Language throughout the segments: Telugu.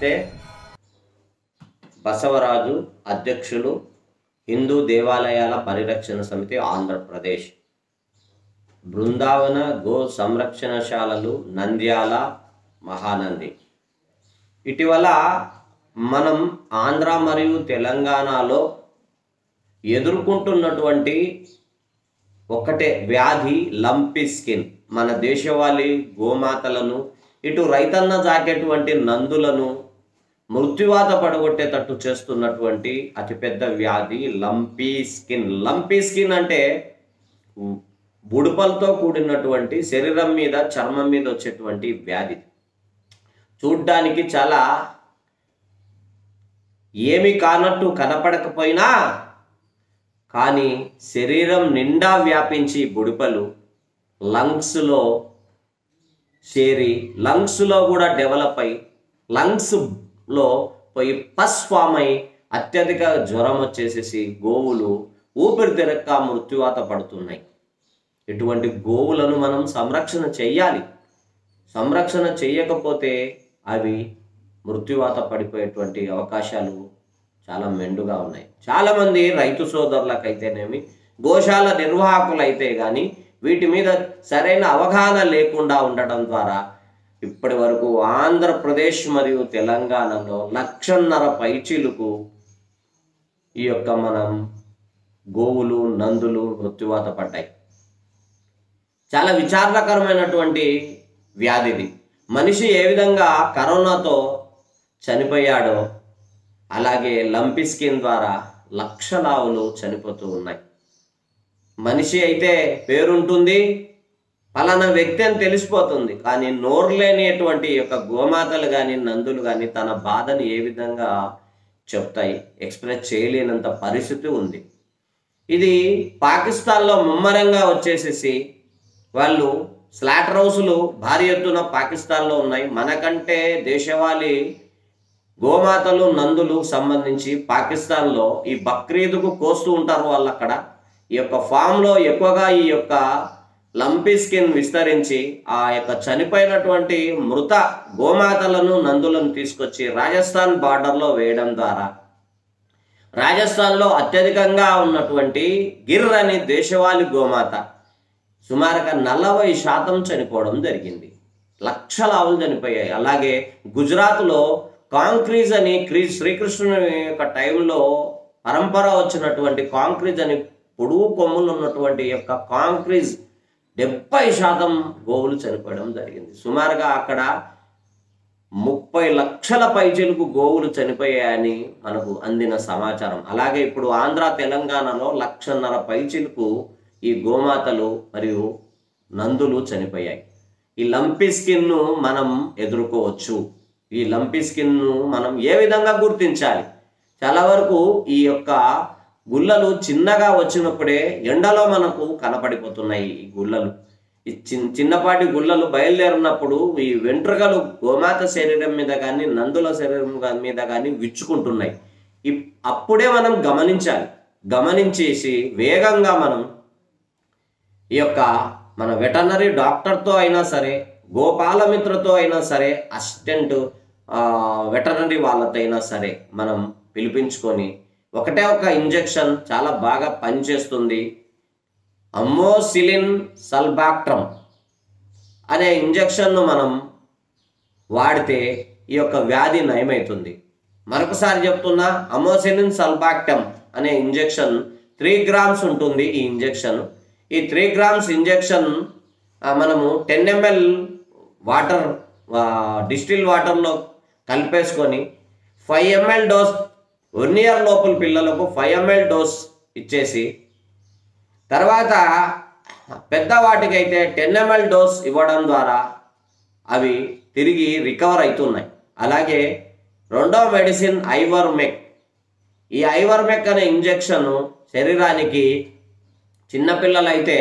నమస్తే బసవరాజు అధ్యక్షులు హిందూ దేవాలయాల పరిరక్షణ సమితి ఆంధ్రప్రదేశ్ బృందావన గో సంరక్షణశాలలు నంద్యాల మహానంది ఇటీవల మనం ఆంధ్ర మరియు తెలంగాణలో ఎదుర్కొంటున్నటువంటి ఒకటే వ్యాధి లంపి స్కిన్ మన దేశవాళీ గోమాతలను ఇటు రైతన్న జాకేటువంటి నందులను మృత్యువాత పడగొట్టేటట్టు చేస్తున్నటువంటి అతిపెద్ద వ్యాధి లంపీ స్కిన్ లంపీ స్కిన్ అంటే ఉ- బుడపలతో కూడినటువంటి శరీరం మీద చర్మం మీద వచ్చేటువంటి వ్యాధి చూడ్డానికి చాలా ఏమి కానట్టు కనపడకపోయినా కానీ శరీరం నిండా వ్యాపించి బుడిపలు లంగ్స్లో చేరి లంగ్స్లో కూడా డెవలప్ అయి లంగ్స్లో పోయి పస్ ఫామ్ అయి అత్యధిక జ్వరం వచ్చేసేసి గోవులు ఊపిరి తిరక్క మృత్యువాత పడుతున్నాయి ఇటువంటి గోవులను మనం సంరక్షణ చెయ్యాలి సంరక్షణ చెయ్యకపోతే అవి మృత్యువాత పడిపోయేటువంటి అవకాశాలు చాలా మెండుగా ఉన్నాయి చాలామంది రైతు సోదరులకైతేనేమి గోశాల నిర్వాహకులైతే కానీ వీటి మీద సరైన అవగాహన లేకుండా ఉండటం ద్వారా ఇప్పటి వరకు ఆంధ్రప్రదేశ్ మరియు తెలంగాణలో లక్షన్నర పైచీలకు ఈ యొక్క మనం గోవులు నందులు మృత్యువాత పడ్డాయి చాలా విచారకరమైనటువంటి వ్యాధిది మనిషి ఏ విధంగా కరోనాతో చనిపోయాడో అలాగే లంపి స్కిన్ ద్వారా లక్షల ఆవులు చనిపోతూ ఉన్నాయి మనిషి అయితే పేరుంటుంది పలానా వ్యక్తి అని తెలిసిపోతుంది కానీ నోరు లేనిటువంటి యొక్క గోమాతలు కానీ నందులు కానీ తన బాధని ఏ విధంగా చెప్తాయి ఎక్స్ప్రెస్ చేయలేనంత పరిస్థితి ఉంది ఇది పాకిస్తాన్లో ముమ్మరంగా వచ్చేసేసి వాళ్ళు స్లాటర్ హౌసులు భారీ ఎత్తున పాకిస్తాన్లో ఉన్నాయి మనకంటే దేశవాళీ గోమాతలు నందులు సంబంధించి పాకిస్తాన్లో ఈ బక్రీదుకు కోస్తూ ఉంటారు వాళ్ళు అక్కడ ఈ యొక్క ఫామ్లో ఎక్కువగా ఈ యొక్క లంపీ స్కిన్ విస్తరించి ఆ యొక్క చనిపోయినటువంటి మృత గోమాతలను నందులను తీసుకొచ్చి రాజస్థాన్ బార్డర్లో వేయడం ద్వారా రాజస్థాన్లో అత్యధికంగా ఉన్నటువంటి గిర్ అనే దేశవాళీ గోమాత సుమారుగా నలభై శాతం చనిపోవడం జరిగింది లక్షల ఆవులు చనిపోయాయి అలాగే గుజరాత్లో కాంక్రీజ్ అని క్రీ శ్రీకృష్ణుని యొక్క టైంలో పరంపర వచ్చినటువంటి కాంక్రీజ్ అని పొడుగు కొమ్ములు ఉన్నటువంటి యొక్క కాంక్రీజ్ డెబ్బై శాతం గోవులు చనిపోవడం జరిగింది సుమారుగా అక్కడ ముప్పై లక్షల పైచీలకు గోవులు చనిపోయాయని మనకు అందిన సమాచారం అలాగే ఇప్పుడు ఆంధ్ర తెలంగాణలో లక్షన్నర పైచీలకు ఈ గోమాతలు మరియు నందులు చనిపోయాయి ఈ లంపీ స్కిన్ను మనం ఎదుర్కోవచ్చు ఈ లంపీ స్కిన్ను మనం ఏ విధంగా గుర్తించాలి చాలా వరకు ఈ యొక్క గుల్లలు చిన్నగా వచ్చినప్పుడే ఎండలో మనకు కనపడిపోతున్నాయి ఈ గుల్లలు ఈ చిన్ చిన్నపాటి గుల్లలు బయలుదేరినప్పుడు ఈ వెంట్రుకలు గోమాత శరీరం మీద కానీ నందుల శరీరం గా- మీద కానీ విచ్చుకుంటున్నాయి ఇప్- అప్పుడే మనం గమనించాలి గమనించేసి వేగంగా మనం ఈ యొక్క మన వెటర్నరీ డాక్టర్తో అయినా సరే గోపాలమిత్రతో అయినా సరే అసిస్టెంట్ వెటర్నరీ వాళ్ళతో అయినా సరే మనం పిలిపించుకొని ఒకటే ఒక ఇంజెక్షన్ చాలా బాగా పనిచేస్తుంది అమ్మోసిలిన్ సల్బాక్ట్రమ్ అనే ఇంజెక్షన్ను మనం వాడితే ఈ యొక్క వ్యాధి నయమవుతుంది మరొకసారి చెప్తున్నా అమోసిలిన్ సల్బాక్టమ్ అనే ఇంజెక్షన్ త్రీ గ్రామ్స్ ఉంటుంది ఈ ఇంజెక్షన్ ఈ త్రీ గ్రామ్స్ ఇంజెక్షన్ ఆ, మనము టెన్ ఎంఎల్ వాటర్ డిస్టిల్ వాటర్లో కలిపేసుకొని five ML dose one year లోపల పిల్లలకు ఫైవ్ ఎంఎల్ డోస్ ఇచ్చేసి తర్వాత పెద్ద వాటికైతే టెన్ ఎంఎల్ డోస్ ఇవ్వడం ద్వారా అవి తిరిగి రికవర్ అవుతున్నాయి అలాగే రెండవ మెడిసిన్ ఐవర్మెక్ ఈ ఐవర్మెక్ అనే ఇంజెక్షన్ శరీరానికి చిన్నపిల్లలైతే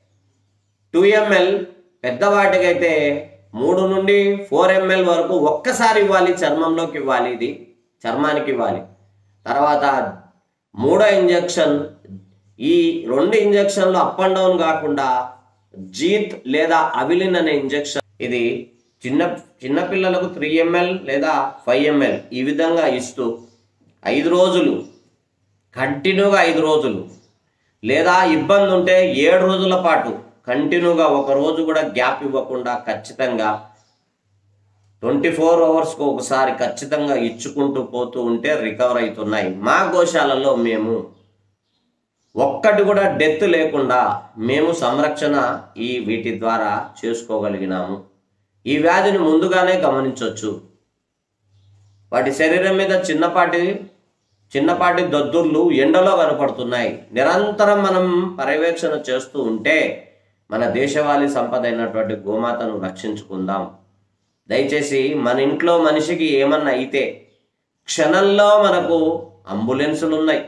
టూ ఎంఎల్ పెద్దవాటికైతే మూడు నుండి ఫోర్ ఎంఎల్ వరకు ఒక్కసారి ఇవ్వాలి చర్మంలోకి ఇవ్వాలి ఇది చర్మానికి ఇవ్వాలి తర్వాత మూడో ఇంజెక్షన్ ఈ రెండు ఇంజెక్షన్లు అప్ అండ్ డౌన్ కాకుండా జీత్ లేదా అవిలిన్ అనే ఇంజెక్షన్ ఇది చిన్న చిన్న పిల్లలకు త్రీ ఎంఎల్ లేదా ఫైవ్ ఎంఎల్ ఈ విధంగా ఇస్తూ ఐదు రోజులు కంటిన్యూగా ఐదు రోజులు లేదా ఇబ్బంది ఉంటే ఏడు రోజుల పాటు కంటిన్యూగా ఒక రోజు కూడా గ్యాప్ ఇవ్వకుండా ఖచ్చితంగా ట్వంటీ ఫోర్ అవర్స్కి ఒకసారి ఖచ్చితంగా ఇచ్చుకుంటూ పోతూ ఉంటే రికవర్ అవుతున్నాయి మా గోశాలలో మేము ఒక్కటి కూడా డెత్ లేకుండా మేము సంరక్షణ ఈ వీటి ద్వారా చేసుకోగలిగినాము ఈ వ్యాధిని ముందుగానే గమనించవచ్చు వాటి శరీరం మీద చిన్నపాటి చిన్నపాటి దద్దుర్లు ఎండలో కనపడుతున్నాయి నిరంతరం మనం పర్యవేక్షణ చేస్తూ ఉంటే మన దేశవాళీ సంపద అయినటువంటి గోమాతను రక్షించుకుందాం దయచేసి మన ఇంట్లో మనిషికి ఏమన్నా అయితే క్షణంలో మనకు అంబులెన్సులు ఉన్నాయి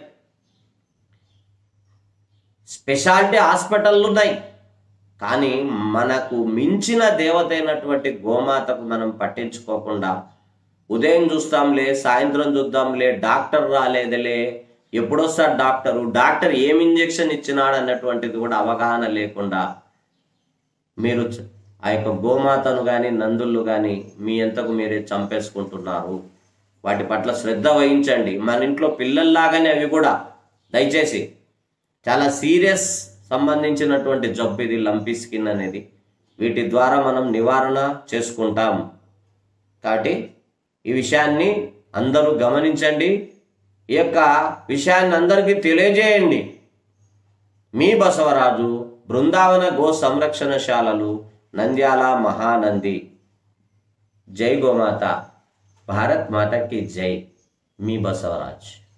స్పెషాలిటీ హాస్పిటళ్ళు ఉన్నాయి కానీ మనకు మించిన దేవత అయినటువంటి గోమాతకు మనం పట్టించుకోకుండా ఉదయం చూస్తాంలే సాయంత్రం చూద్దాంలే డాక్టర్ రాలేదులే ఎప్పుడొస్తాడు డాక్టరు డాక్టర్ ఏం ఇంజెక్షన్ ఇచ్చినాడు అన్నటువంటిది కూడా అవగాహన లేకుండా మీరు చ- ఆ యొక్క గోమాతను కానీ నందులు కానీ మీ ఎంతకు మీరే చంపేసుకుంటున్నారు వాటి పట్ల శ్రద్ధ వహించండి మన ఇంట్లో పిల్లల్లాగానే అవి కూడా దయచేసి చాలా సీరియస్ సంబంధించినటువంటి జబ్బు ఇది లంపీ స్కిన్ అనేది వీటి ద్వారా మనం నివారణ చేసుకుంటాం కాబట్టి ఈ విషయాన్ని అందరూ గమనించండి ఈ యొక్క విషయాన్ని అందరికీ తెలియజేయండి మీ బసవరాజు బృందావన గో సంరక్షణశాలలు నంద్యాల మహానంది జై గోమాత భారత్ మాతకి జై మీ బసవరాజ్